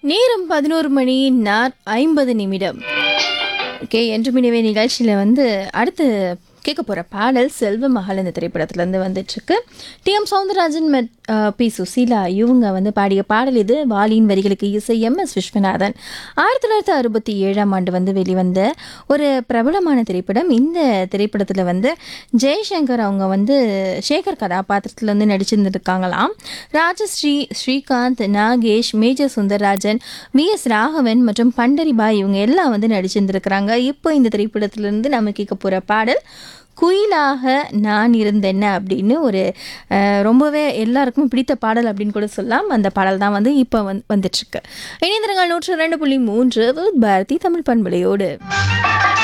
நேரம் பதினோரு மணி நாற் ஐம்பது நிமிடம் ஓகே என்று மினிவே நிகழ்ச்சியில் வந்து அடுத்து கேட்க போகிற பாடல் செல்வ மகள் இந்த திரைப்படத்துலேருந்து வந்துட்டுருக்கு டி எம் சவுந்தரராஜன் மெட் பி சுசீலா இவங்க வந்து பாடிய பாடல் இது வாலியின் வரிகளுக்கு இசை எம் எஸ் விஸ்வநாதன் ஆயிரத்தி தொள்ளாயிரத்தி அறுபத்தி ஏழாம் ஆண்டு வந்து வெளிவந்த ஒரு பிரபலமான திரைப்படம் இந்த திரைப்படத்தில் வந்து ஜெய்சங்கர் அவங்க வந்து சேகர் கதாபாத்திரத்தில் வந்து நடிச்சிருந்துருக்காங்களாம் Rajasree Srikanth Nagesh major Sundararajan V S Raghavan மற்றும் பண்டரிபாய் இவங்க எல்லாம் வந்து நடிச்சிருந்துருக்கிறாங்க இப்போ இந்த திரைப்படத்திலிருந்து நம்ம கேட்க போகிற பாடல் குயிலாக நான் இருந்தேன்ன அப்படின்னு ஒரு அஹ், ரொம்பவே எல்லாருக்கும் பிடித்த பாடல் அப்படின்னு கூட சொல்லலாம் அந்த பாடல் தான் வந்து இப்போ வந்து வந்துட்டுருக்கு இணைந்திருங்கள் நூற்று ரெண்டு புள்ளி மூன்று பாரதி தமிழ் பண்பலையோடு